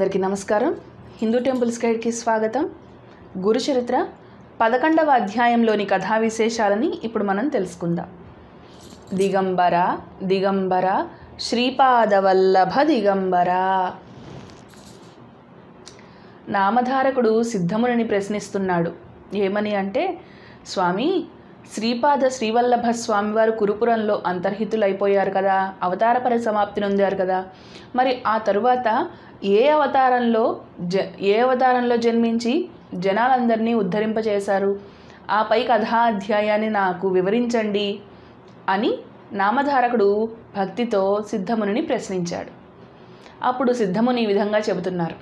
అందరికీ నమస్కారం హిందూ టెంపుల్స్ గైడ్కి స్వాగతం గురు చరిత్ర పదకొండవ అధ్యాయంలోని కథా విశేషాలని ఇప్పుడు మనం తెలుసుకుందాం దిగంబర దిగంబర శ్రీపాదవల్లభ దిగంబర నామధారకుడు సిద్ధమునిని ప్రశ్నిస్తున్నాడు ఏమని అంటే స్వామి శ్రీపాద శ్రీవల్లభ స్వామివారు కురుపురంలో అంతర్హితులైపోయారు కదా అవతార పరిసమాప్తి నొందారు కదా మరి ఆ తరువాత ఏ అవతారంలో జ ఏ అవతారంలో జన్మించి జనాలందరినీ ఉద్ధరింపచేశారు ఆ పై కథా అధ్యాయాన్ని నాకు వివరించండి అని నామధారకుడు భక్తితో సిద్ధమునిని ప్రశ్నించాడు అప్పుడు సిద్ధముని ఈ విధంగా చెబుతున్నారు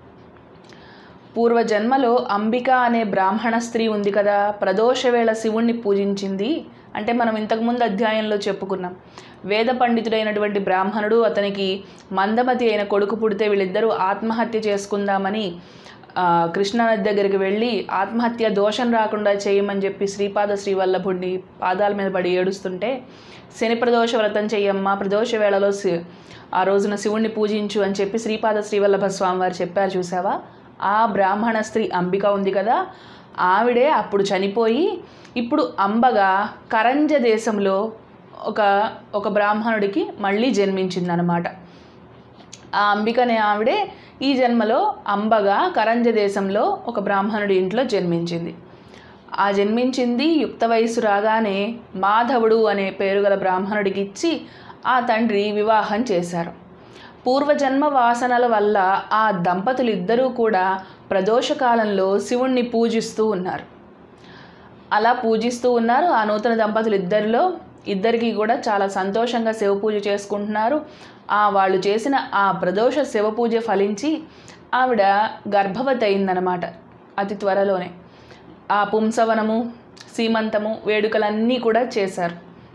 పూర్వజన్మలో అంబిక అనే బ్రాహ్మణ స్త్రీ ఉంది కదా ప్రదోషవేళ శివుణ్ణి పూజించింది అంటే మనం ఇంతకుముందు అధ్యాయంలో చెప్పుకున్నాం వేద పండితుడైనటువంటి బ్రాహ్మణుడు అతనికి మందమతి అయిన కొడుకు పుడితే వీళ్ళిద్దరూ ఆత్మహత్య చేసుకుందామని ఆ, కృష్ణానది దగ్గరికి వెళ్ళి ఆత్మహత్య దోషం రాకుండా చేయమని చెప్పి శ్రీపాద శ్రీవల్లభుడిని పాదాల మీద పడి ఏడుస్తుంటే శని ప్రదోష వ్రతం చెయ్యమ్మా ప్రదోష వేళలో శి- ఆ రోజున శివుణ్ణి పూజించు అని చెప్పి శ్రీపాద శ్రీవల్లభ స్వామివారు చెప్పారు చూసావా ఆ బ్రాహ్మణ స్త్రీ అంబిక ఉంది కదా ఆవిడే అప్పుడు చనిపోయి ఇప్పుడు అంబగా కరంజ దేశంలో ఒక ఒక బ్రాహ్మణుడికి మళ్ళీ జన్మించిందనమాట ఆ అంబికనే ఆవిడే ఈ జన్మలో అంబగా కరంజ దేశంలో ఒక బ్రాహ్మణుడి ఇంట్లో జన్మించింది ఆ జన్మించింది యుక్త వయసు రాగానే మాధవుడు అనే పేరు గల బ్రాహ్మణుడికి ఇచ్చి ఆ తండ్రి వివాహం చేశారు పూర్వజన్మ వాసనల వల్ల ఆ దంపతులు ఇద్దరూ కూడా ప్రదోషకాలంలో శివుణ్ణి పూజిస్తూ ఉన్నారు అలా పూజిస్తూ ఉన్నారు ఆ నూతన దంపతులు ఇద్దరిలో ఇద్దరికి కూడా చాలా సంతోషంగా శివ పూజ చేసుకుంటున్నారు ఆ వాళ్ళు చేసిన ఆ ప్రదోష శివ పూజ ఫలించి ఆవిడ గర్భవతి అయిందనమాట అతి త్వరలోనే ఆ పుంసవనము సీమంతము వేడుకలన్నీ కూడా చేశారు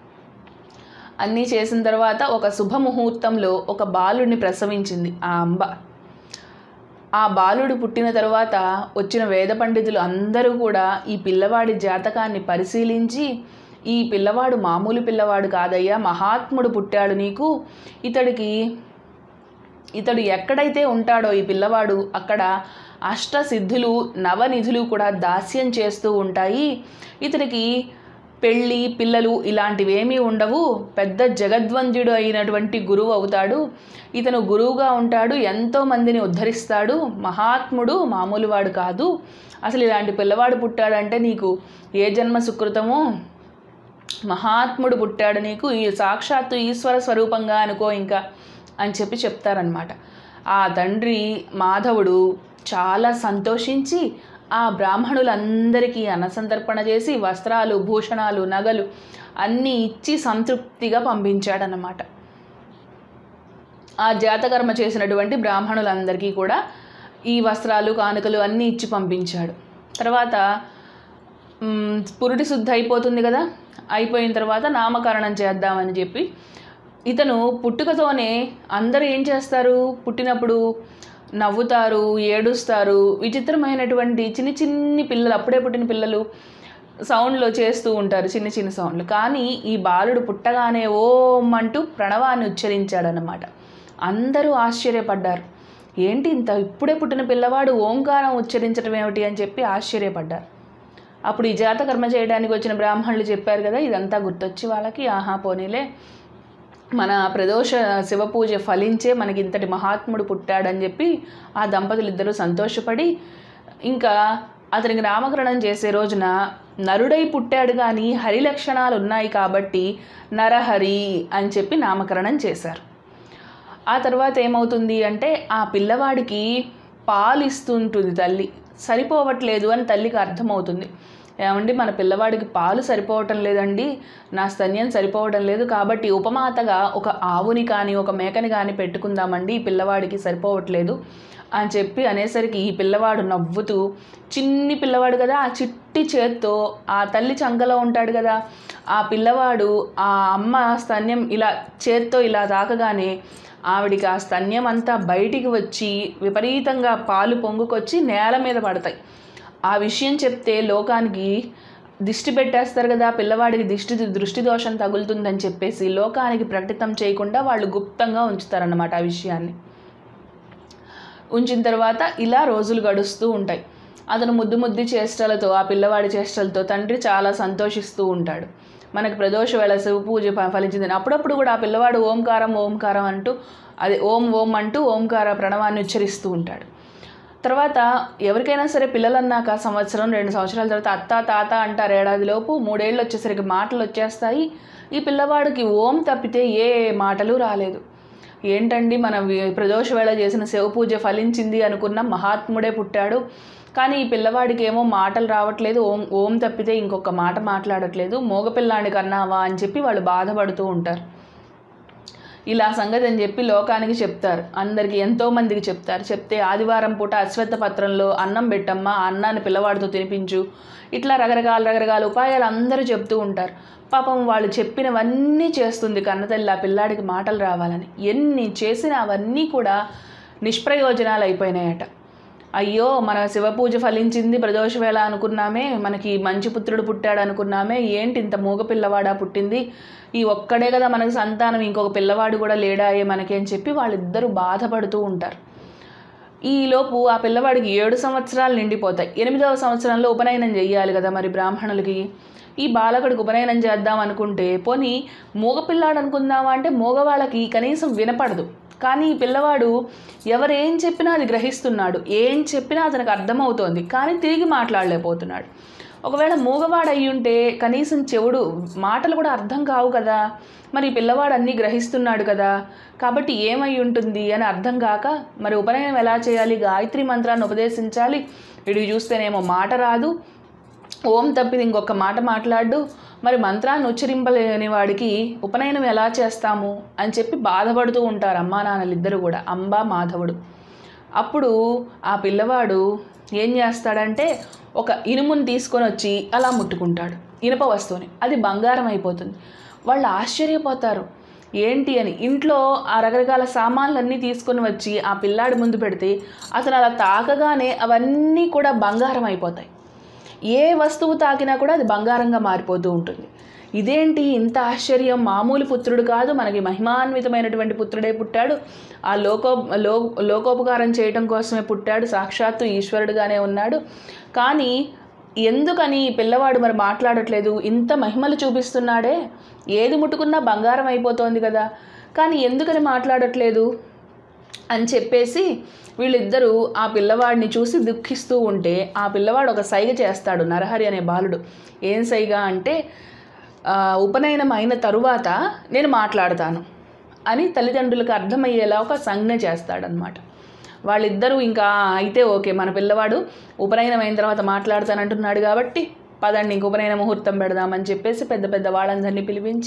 అన్నీ చేసిన తర్వాత ఒక శుభముహూర్తంలో ఒక బాలుడిని ప్రసవించింది ఆ అంబ ఆ బాలుడు పుట్టిన తర్వాత వచ్చిన వేద పండితులు అందరూ కూడా ఈ పిల్లవాడి జాతకాన్ని పరిశీలించి ఈ పిల్లవాడు మామూలు పిల్లవాడు కాదయ్యా మహాత్ముడు పుట్టాడు నీకు ఇతడికి ఇతడు ఎక్కడైతే ఉంటాడో ఈ పిల్లవాడు అక్కడ అష్టసిద్ధులు నవనిధులు కూడా దాస్యం చేస్తూ ఉంటాయి ఇతనికి పెళ్ళి పిల్లలు ఇలాంటివేమీ ఉండవు పెద్ద జగద్వంద్యుడు అయినటువంటి గురువు అవుతాడు ఇతను గురువుగా ఉంటాడు ఎంతో మందిని ఉద్ధరిస్తాడు మహాత్ముడు మామూలు వాడు కాదు అసలు ఇలాంటి పిల్లవాడు పుట్టాడంటే నీకు ఏ జన్మ సుకృతమో మహాత్ముడు పుట్టాడు నీకు ఈ సాక్షాత్తు ఈశ్వర స్వరూపంగా అనుకో ఇంకా అని చెప్పి చెప్తారనమాట ఆ తండ్రి మాధవుడు చాలా సంతోషించి ఆ బ్రాహ్మణులందరికీ అన్నసంతర్పణ చేసి వస్త్రాలు భూషణాలు నగలు అన్నీ ఇచ్చి సంతృప్తిగా పంపించాడనమాట ఆ జాతకర్మ చేసినటువంటి బ్రాహ్మణులందరికీ కూడా ఈ వస్త్రాలు కానుకలు అన్నీ ఇచ్చి పంపించాడు తర్వాత మ్, పురుటి శుద్ధి అయిపోతుంది కదా అయిపోయిన తర్వాత నామకరణం చేద్దామని చెప్పి ఇతను పుట్టుకతోనే అందరూ ఏం చేస్తారు పుట్టినప్పుడు నవ్వుతారు ఏడుస్తారు విచిత్రమైనటువంటి చిన్ని చిన్ని పిల్లలు అప్పుడే పుట్టిన పిల్లలు సౌండ్లో చేస్తూ ఉంటారు చిన్న చిన్న సౌండ్లు కానీ ఈ బాలుడు పుట్టగానే ఓం అంటూ ప్రణవాన్ని ఉచ్చరించాడనమాట అందరూ ఆశ్చర్యపడ్డారు ఏంటి ఇంత ఇప్పుడే పుట్టిన పిల్లవాడు ఓంకారం ఉచ్చరించడం ఏమిటి అని చెప్పి ఆశ్చర్యపడ్డారు అప్పుడు ఈ జాతకర్మ చేయడానికి వచ్చిన బ్రాహ్మణులు చెప్పారు కదా ఇదంతా గుర్తొచ్చి వాళ్ళకి ఆహా పోనీలే మన ప్రదోష శివ పూజ ఫలించే మనకి ఇంతటి మహాత్ముడు పుట్టాడని చెప్పి ఆ దంపతులు ఇద్దరూ సంతోషపడి ఇంకా అతనికి నామకరణం చేసే రోజున నరుడై పుట్టాడు కానీ హరి లక్షణాలు ఉన్నాయి కాబట్టి నరహరి అని చెప్పి నామకరణం చేశారు ఆ తర్వాత ఏమవుతుంది అంటే ఆ పిల్లవాడికి పాలు ఇస్తుంటుంది తల్లి సరిపోవట్లేదు అని తల్లికి అర్థమవుతుంది ఏమండి మన పిల్లవాడికి పాలు సరిపోవటం లేదండి నా స్తన్యం సరిపోవడం లేదు కాబట్టి ఉపమాతగా ఒక ఆవుని కానీ ఒక మేకని కానీ పెట్టుకుందామండి ఈ పిల్లవాడికి సరిపోవట్లేదు అని చెప్పి అనేసరికి ఈ పిల్లవాడు నవ్వుతూ చిన్ని పిల్లవాడు కదా ఆ చిట్టి చేత్తో ఆ తల్లి చంకలో ఉంటాడు కదా ఆ పిల్లవాడు ఆ అమ్మ స్తన్యం ఇలా చేత్తో ఇలా తాకగానే ఆవిడికి ఆ స్తన్యం అంతా బయటికి వచ్చి విపరీతంగా పాలు పొంగుకొచ్చి నేల మీద పడతాయి ఆ విషయం చెప్తే లోకానికి దిష్టి పెట్టేస్తారు కదా పిల్లవాడికి దిష్టి దృష్టి దోషం తగులుతుందని చెప్పేసి లోకానికి ప్రకటితం చేయకుండా వాళ్ళు గుప్తంగా ఉంచుతారన్నమాట ఆ విషయాన్ని ఉంచిన తర్వాత ఇలా రోజులు గడుస్తూ ఉంటాయి అతను ముద్దు ముద్దు చేష్టలతో ఆ పిల్లవాడి చేష్టలతో తండ్రి చాలా సంతోషిస్తూ ఉంటాడు మనకి ప్రదోష వేళ శివ పూజ ఫ- ఫలించిందని అప్పుడప్పుడు కూడా ఆ పిల్లవాడు ఓంకారం ఓంకారం అంటూ అది ఓం ఓం అంటూ ఓంకార ప్రణవాన్ని ఉచ్చరిస్తూ ఉంటాడు తర్వాత ఎవరికైనా సరే పిల్లలు అన్నాక సంవత్సరం రెండు సంవత్సరాల తర్వాత అత్త తాత అంటారు ఏడాదిలోపు మూడేళ్ళు వచ్చేసరికి మాటలు వచ్చేస్తాయి ఈ పిల్లవాడికి ఓం తప్పితే ఏ మాటలు రాలేదు ఏంటండి మన వి- ప్రదోష వేళ చేసిన శివ పూజ ఫలించింది అనుకున్న మహాత్ముడే పుట్టాడు కానీ ఈ పిల్లవాడికి ఏమో మాటలు రావట్లేదు ఓం ఓం తప్పితే ఇంకొక మాట మాట్లాడట్లేదు మోగపిల్లాడికి అన్నావా అని చెప్పి వాళ్ళు బాధపడుతూ ఉంటారు ఇలా సంగతి అని చెప్పి లోకానికి చెప్తారు అందరికి ఎంతో మందికి చెప్తారు చెప్తే ఆదివారం పూట అశ్వత్థ పత్రంలో అన్నం పెట్టమ్మా ఆ అన్నాన్ని పిల్లవాడితో తినిపించు ఇట్లా రకరకాల రకరకాల ఉపాయాలు అందరూ చెప్తూ ఉంటారు పాపం వాళ్ళు చెప్పినవన్నీ చేస్తుంది కన్నతల్లి ఆ పిల్లాడికి మాటలు రావాలని ఎన్ని చేసినా అవన్నీ కూడా నిష్ప్రయోజనాలు అయిపోయినాయట అయ్యో మన శివపూజ ఫలించింది ప్రదోష వేళ అనుకున్నామే మనకి మంచి పుత్రుడు పుట్టాడు అనుకున్నామే ఏంటి ఇంత మూగ పిల్లవాడా పుట్టింది ఈ ఒక్కడే కదా మనకు సంతానం ఇంకొక పిల్లవాడు కూడా లేడాయే మనకి అని చెప్పి వాళ్ళిద్దరూ బాధపడుతూ ఉంటారు ఈలోపు ఆ పిల్లవాడికి ఏడు సంవత్సరాలు నిండిపోతాయి ఎనిమిదవ సంవత్సరంలో ఉపనయనం చెయ్యాలి కదా మరి బ్రాహ్మణులకి ఈ బాలకుడికి ఉపనయనం చేద్దాం అనుకుంటే పోనీ మూగపిల్లాడు అనుకుందామా అంటే మూగవాళ్ళకి కనీసం వినపడదు కానీ ఈ పిల్లవాడు ఎవరు ఏం చెప్పినా అది గ్రహిస్తున్నాడు ఏం చెప్పినా అతనికి అర్థమవుతోంది కానీ తిరిగి మాట్లాడలేకపోతున్నాడు ఒకవేళ మూగవాడు అయి ఉంటే కనీసం చెవుడు మాటలు కూడా అర్థం కావు కదా మరి ఈ పిల్లవాడు అన్నీ గ్రహిస్తున్నాడు కదా కాబట్టి ఏమై ఉంటుంది అని అర్థం కాక మరి ఉపనయనం ఎలా చేయాలి గాయత్రి మంత్రాన్ని ఉపదేశించాలి వీడికి చూస్తేనేమో మాట రాదు ఓం తప్పిది ఇంకొక మాట మాట్లాడు మరి మంత్రాన్ని ఉచ్చరింపలేని వాడికి ఉపనయనం ఎలా చేస్తాము అని చెప్పి బాధపడుతూ ఉంటారు అమ్మా నాన్నలు ఇద్దరు కూడా అంబా మాధవుడు అప్పుడు ఆ పిల్లవాడు ఏం చేస్తాడంటే ఒక ఇనుముని తీసుకొని వచ్చి అలా ముట్టుకుంటాడు ఇనుప వస్తువుని అది బంగారం అయిపోతుంది వాళ్ళు ఆశ్చర్యపోతారు ఏంటి అని ఇంట్లో ఆ రకరకాల సామాన్లన్నీ తీసుకొని వచ్చి ఆ పిల్లాడి ముందు పెడితే అతను అలా తాకగానే అవన్నీ కూడా బంగారం అయిపోతాయి ఏ వస్తువు తాకినా కూడా అది బంగారంగా మారిపోతూ ఉంటుంది ఇదేంటి ఇంత ఆశ్చర్యం మామూలు పుత్రుడు కాదు మనకి మహిమాన్వితమైనటువంటి పుత్రుడే పుట్టాడు ఆ లోకో లో లోకోపకారం చేయటం కోసమే పుట్టాడు సాక్షాత్తు ఈశ్వరుడుగానే ఉన్నాడు కానీ ఎందుకని ఈ పిల్లవాడు మరి మాట్లాడట్లేదు ఇంత మహిమలు చూపిస్తున్నాడే ఏది ముట్టుకున్నా బంగారం అయిపోతోంది కదా కానీ ఎందుకని మాట్లాడట్లేదు అని చెప్పేసి వీళ్ళిద్దరూ ఆ పిల్లవాడిని చూసి దుఃఖిస్తూ ఉంటే ఆ పిల్లవాడు ఒక సైగ చేస్తాడు నరహరి అనే బాలుడు ఏం సైగ అంటే ఆ, ఉపనయనం అయిన తరువాత నేను మాట్లాడతాను అని తల్లిదండ్రులకు అర్థమయ్యేలా ఒక సంజ్ఞ చేస్తాడనమాట వాళ్ళిద్దరూ ఇంకా అయితే ఓకే మన పిల్లవాడు ఉపనయనం అయిన తర్వాత మాట్లాడతానంటున్నాడు కాబట్టి పదండి ఇంక ఉపనయన ముహూర్తం పెడదామని చెప్పేసి పెద్ద పెద్ద వాళ్ళందరినీ పిలిపించి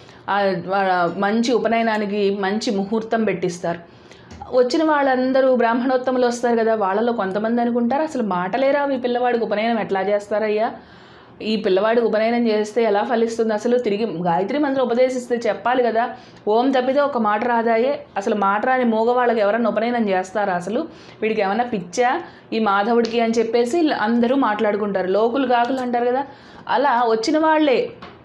ఆ వాళ్ళ మంచి ఉపనయనానికి మంచి ముహూర్తం పెట్టిస్తారు వచ్చిన వాళ్ళందరూ బ్రాహ్మణోత్తములు వస్తారు కదా వాళ్ళలో కొంతమంది అనుకుంటారు అసలు మాటలేరా ఈ పిల్లవాడికి ఉపనయనం ఎట్లా చేస్తారయ్యా ఈ పిల్లవాడికి ఉపనయనం చేస్తే ఎలా ఫలిస్తుంది అసలు తిరిగి గాయత్రి మంత్రం ఉపదేశిస్తే చెప్పాలి కదా ఓం తప్పితే ఒక మాట రాదాయే అసలు మాట రాని మూగవాళ్ళకి ఎవరన్నా ఉపనయనం చేస్తారా అసలు వీడికి ఏమన్నా పిచ్చా ఈ మాధవుడికి అని చెప్పేసి అందరూ మాట్లాడుకుంటారు లోకులు కాకులు అంటారు కదా అలా వచ్చిన వాళ్ళే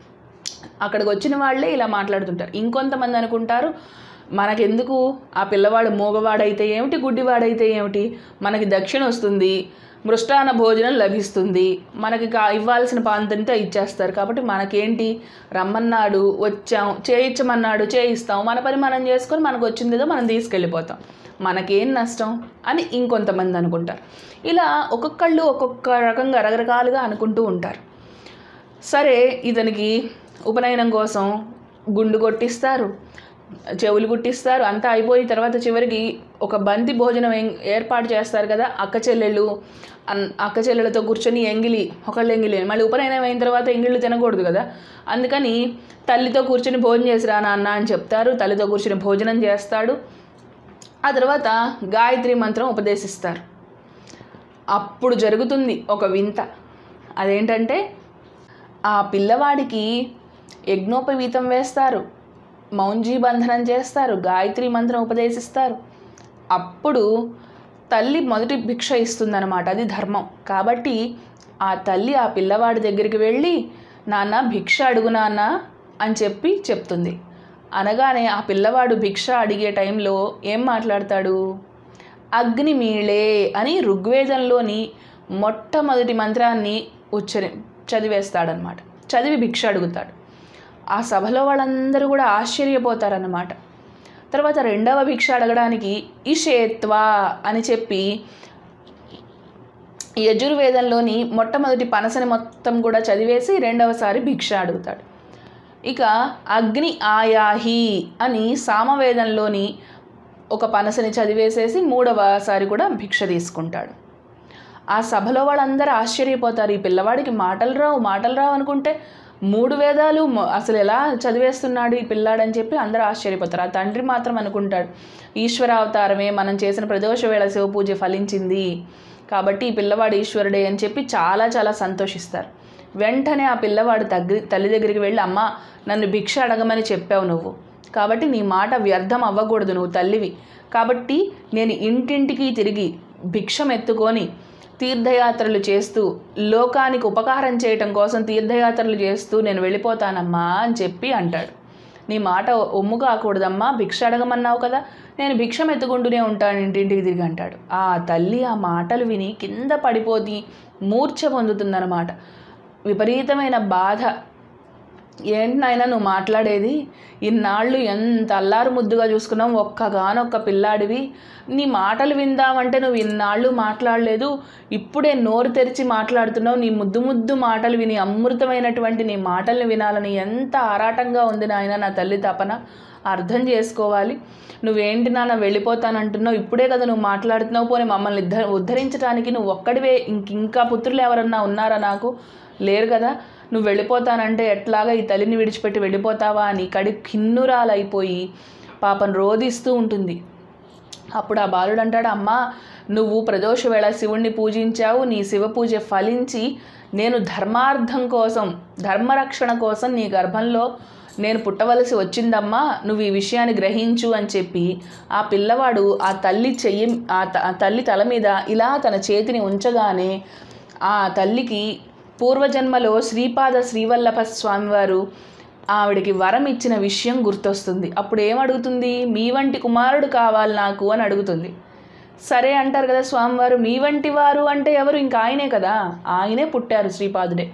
అక్కడికి వచ్చిన వాళ్ళే ఇలా మాట్లాడుతుంటారు ఇంకొంతమంది అనుకుంటారు మనకెందుకు ఆ పిల్లవాడు మూగవాడైతే ఏమిటి గుడ్డివాడైతే ఏమిటి మనకి దక్షిణ వస్తుంది మృష్టాన భోజనం లభిస్తుంది మనకి కా ఇవ్వాల్సిన పాంతంతా ఇచ్చేస్తారు కాబట్టి మనకేంటి రమ్మన్నాడు వచ్చాం చేయించమన్నాడు చేయిస్తాం మన పని మనం చేసుకొని మనకు వచ్చిందేదో మనం తీసుకెళ్ళిపోతాం మనకేం నష్టం అని ఇంకొంతమంది అనుకుంటారు ఇలా ఒక్కొక్కళ్ళు ఒక్కొక్క రకంగా రకరకాలుగా అనుకుంటూ ఉంటారు సరే ఇతనికి ఉపనయనం కోసం గుండు కొట్టిస్తారు చెవులు కుట్టిస్తారు అంతా అయిపోయిన తర్వాత చివరికి ఒక బంతి భోజనం ఏం- ఏర్పాటు చేస్తారు కదా అక్క చెల్లెళ్ళు అన్- అక్క చెల్లెలతో కూర్చొని ఎంగిలి ఒకళ్ళు ఎంగిలి మళ్ళీ ఉపనయనం అయిన తర్వాత ఎంగిళ్ళు తినకూడదు కదా అందుకని తల్లితో కూర్చొని భోజనం చేసిరా నాన్న అని చెప్తారు తల్లితో కూర్చొని భోజనం చేస్తాడు ఆ తర్వాత గాయత్రి మంత్రం ఉపదేశిస్తారు అప్పుడు జరుగుతుంది ఒక వింత అదేంటంటే ఆ పిల్లవాడికి యజ్ఞోపవీతం వేస్తారు మౌంజీ బంధనం చేస్తారు గాయత్రి మంత్రం ఉపదేశిస్తారు అప్పుడు తల్లి మొదటి భిక్ష ఇస్తుందన్నమాట అది ధర్మం కాబట్టి ఆ తల్లి ఆ పిల్లవాడి దగ్గరికి వెళ్ళి నాన్న భిక్ష అడుగు నాన్న అని చెప్పి చెప్తుంది అనగానే ఆ పిల్లవాడు భిక్ష అడిగే టైంలో ఏం మాట్లాడతాడు అగ్నిమీళే అని ఋగ్వేదంలోని మొట్టమొదటి మంత్రాన్ని ఉచ్చరి చదివేస్తాడనమాట చదివి భిక్ష అడుగుతాడు ఆ సభలో వాళ్ళందరూ కూడా ఆశ్చర్యపోతారన్నమాట తర్వాత రెండవ భిక్ష అడగడానికి ఇషేత్వా అని చెప్పి యజుర్వేదంలోని మొట్టమొదటి పనసని మొత్తం కూడా చదివేసి రెండవసారి భిక్ష అడుగుతాడు ఇక అగ్ని ఆయాహి అని సామవేదంలోని ఒక పనసని చదివేసేసి మూడవసారి కూడా భిక్ష తీసుకుంటాడు ఆ సభలో వాళ్ళందరూ ఆశ్చర్యపోతారు ఈ పిల్లవాడికి మాటలు రావు మాటలు రావు అనుకుంటే మూడు వేదాలు మొ- అసలు ఎలా చదివేస్తున్నాడు ఈ పిల్లాడని చెప్పి అందరూ ఆశ్చర్యపోతారు ఆ తండ్రి మాత్రం అనుకుంటాడు ఈశ్వరావతారమే మనం చేసిన ప్రదోష వేళ శివ పూజ ఫలించింది కాబట్టి ఈ పిల్లవాడు ఈశ్వరుడే అని చెప్పి చాలా చాలా సంతోషిస్తారు వెంటనే ఆ పిల్లవాడు తగ్గి తల్లి దగ్గరికి వెళ్ళి అమ్మ నన్ను భిక్ష అడగమని చెప్పావు నువ్వు కాబట్టి నీ మాట వ్యర్థం అవ్వకూడదు నువ్వు తల్లివి కాబట్టి నేను ఇంటింటికి తిరిగి భిక్షం ఎత్తుకొని తీర్థయాత్రలు చేస్తూ లోకానికి ఉపకారం చేయటం కోసం తీర్థయాత్రలు చేస్తూ నేను వెళ్ళిపోతానమ్మా అని చెప్పి అంటాడు నీ మాట ఒమ్ము కాకూడదమ్మా భిక్ష అడగమన్నావు కదా నేను భిక్షం ఎత్తుకుంటూనే ఉంటాను ఇంటింటికి తిరిగి అంటాడు ఆ తల్లి ఆ మాటలు విని కింద పడిపోయి మూర్ఛ పొందుతుందన్నమాట విపరీతమైన బాధ ఏంటి నాయనా నువ్వు మాట్లాడేది ఇన్నాళ్ళు ఎంత అల్లారు ముద్దుగా చూసుకున్నాం ఒక్కగానొక్క పిల్లాడివి నీ మాటలు విందామంటే నువ్వు ఇన్నాళ్ళు మాట్లాడలేదు ఇప్పుడే నోరు తెరిచి మాట్లాడుతున్నావు నీ ముద్దు ముద్దు మాటలు విని అమృతమైనటువంటి నీ మాటల్ని వినాలని ఎంత ఆరాటంగా ఉంది నాయన నా తల్లి తపన అర్థం చేసుకోవాలి నువ్వేంటి నాన్న వెళ్ళిపోతానంటున్నావు ఇప్పుడే కదా నువ్వు మాట్లాడుతున్నావు పోనీ మమ్మల్ని ఉద్ధ ఉద్ధరించడానికి నువ్వు ఒక్కడివే ఇంక ఇంకా పుత్రులు ఎవరన్నా ఉన్నారా నాకు లేరు కదా నువ్వు వెళ్ళిపోతానంటే ఎట్లాగా ఈ తల్లిని విడిచిపెట్టి వెళ్ళిపోతావా అని కడి కిన్నురాలైపోయి పాపం రోధిస్తూ ఉంటుంది అప్పుడు ఆ బాలుడు అంటాడు అమ్మా నువ్వు ప్రదోష వేళ శివుణ్ణి పూజించావు నీ శివ పూజ ఫలించి నేను ధర్మార్థం కోసం ధర్మరక్షణ కోసం నీ గర్భంలో నేను పుట్టవలసి వచ్చిందమ్మా నువ్వు ఈ విషయాన్ని గ్రహించు అని చెప్పి ఆ పిల్లవాడు ఆ తల్లి చెయ్యి ఆ త- ఆ తల్లి తల మీద ఇలా తన చేతిని ఉంచగానే ఆ తల్లికి పూర్వజన్మలో శ్రీపాద శ్రీవల్లభ స్వామివారు ఆవిడకి వరం ఇచ్చిన విషయం గుర్తొస్తుంది అప్పుడు ఏమడుగుతుంది మీ వంటి కుమారుడు కావాలి నాకు అని అడుగుతుంది సరే అంటారు కదా స్వామివారు మీ వంటి వారు అంటే ఎవరు ఇంకా ఆయనే కదా ఆయనే పుట్టారు శ్రీపాదుడే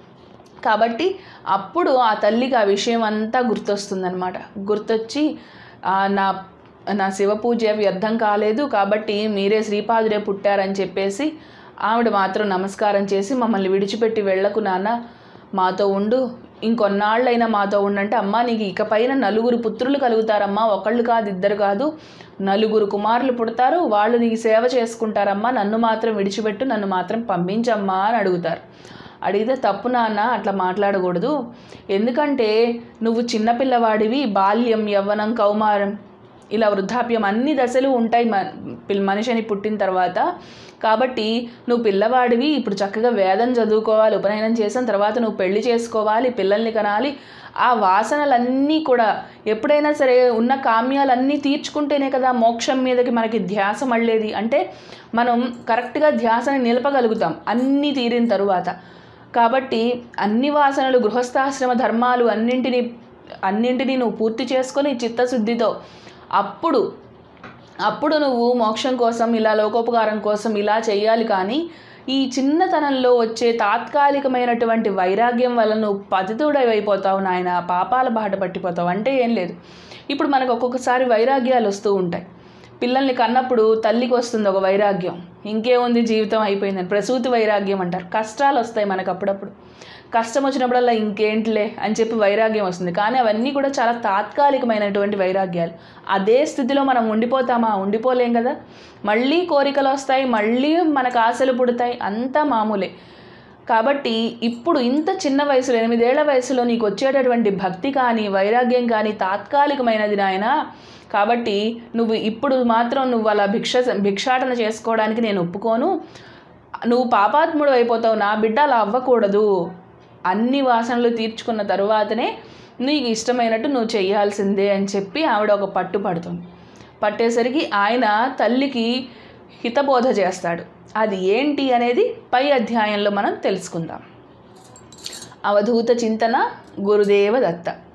కాబట్టి అప్పుడు ఆ తల్లికి ఆ విషయం అంతా గుర్తొస్తుందన్నమాట గుర్తొచ్చి "ఆ, నా నా శివ పూజ వ్యర్థం కాలేదు కాబట్టి మీరే శ్రీపాదుడే పుట్టారని చెప్పేసి ఆవిడ మాత్రం నమస్కారం చేసి మమ్మల్ని విడిచిపెట్టి వెళ్ళకు నాన్న మాతో ఉండు ఇంకొన్నాళ్ళైనా మాతో ఉండంటే అమ్మా నీకు ఇకపైన నలుగురు పుత్రులు కలుగుతారమ్మా ఒకళ్ళు కాదు ఇద్దరు కాదు నలుగురు కుమారులు పుడతారు వాళ్ళు నీకు సేవ చేసుకుంటారమ్మా నన్ను మాత్రం విడిచిపెట్టు నన్ను మాత్రం పంపించమ్మా అని అడుగుతారు అడిగితే తప్పు నాన్న అట్లా మాట్లాడకూడదు ఎందుకంటే నువ్వు చిన్నపిల్లవాడివి బాల్యం యవ్వనం కౌమారం ఇలా వృద్ధాప్యం అన్ని దశలు ఉంటాయి మ పిల్- మనిషిని పుట్టిన తర్వాత కాబట్టి నువ్వు పిల్లవాడివి ఇప్పుడు చక్కగా వేదం చదువుకోవాలి ఉపనయనం చేసిన తర్వాత నువ్వు పెళ్లి చేసుకోవాలి పిల్లల్ని కనాలి ఆ వాసనలన్నీ కూడా ఎప్పుడైనా సరే ఉన్న కామ్యాలన్నీ తీర్చుకుంటేనే కదా మోక్షం మీదకి మనకి ధ్యాస మళ్ళేది అంటే మనం కరెక్ట్గా ధ్యాసని నిలపగలుగుతాం అన్నీ తీరిన తరువాత కాబట్టి అన్ని వాసనలు గృహస్థాశ్రమ ధర్మాలు అన్నింటినీ అన్నింటినీ నువ్వు పూర్తి చేసుకొని చిత్తశుద్ధితో అప్పుడు అప్పుడు నువ్వు మోక్షం కోసం ఇలా లోకోపకారం కోసం ఇలా చేయాలి కానీ ఈ చిన్నతనంలో వచ్చే తాత్కాలికమైనటువంటి వైరాగ్యం వల్ల నువ్వు పతితుడైపోతావు నాయన పాపాల బాట పట్టిపోతావు అంటే ఏం లేదు ఇప్పుడు మనకు ఒక్కొక్కసారి వైరాగ్యాలు వస్తూ ఉంటాయి పిల్లల్ని కన్నప్పుడు తల్లికి వస్తుంది ఒక వైరాగ్యం ఇంకేముంది జీవితం అయిపోయిందని ప్రసూతి వైరాగ్యం అంటారు కష్టాలు వస్తాయి మనకు అప్పుడప్పుడు కష్టం వచ్చినప్పుడల్లా ఇంకేంటిలే అని చెప్పి వైరాగ్యం వస్తుంది కానీ అవన్నీ కూడా చాలా తాత్కాలికమైనటువంటి వైరాగ్యాలు అదే స్థితిలో మనం ఉండిపోతామా ఉండిపోలేం కదా మళ్ళీ కోరికలు వస్తాయి మళ్ళీ మనకు ఆశలు పుడతాయి అంతా మామూలే కాబట్టి ఇప్పుడు ఇంత చిన్న వయసులో ఎనిమిదేళ్ల వయసులో నీకు వచ్చేటటువంటి భక్తి కానీ వైరాగ్యం కానీ తాత్కాలికమైనది నాయన కాబట్టి నువ్వు ఇప్పుడు మాత్రం నువ్వు అలా భిక్ష భిక్షాటన చేసుకోవడానికి నేను ఒప్పుకోను నువ్వు పాపాత్ముడు అయిపోతావు నా బిడ్డ అలా అవ్వకూడదు అన్ని వాసనలు తీర్చుకున్న తరువాతనే నీకు ఇష్టమైనట్టు నువ్వు చేయాల్సిందే అని చెప్పి ఆవిడ ఒక పట్టు పడుతుంది పట్టేసరికి ఆయన తల్లికి హితబోధ చేస్తాడు అది ఏంటి అనేది పై అధ్యాయంలో మనం తెలుసుకుందాం అవధూత చింతన గురుదేవ దత్త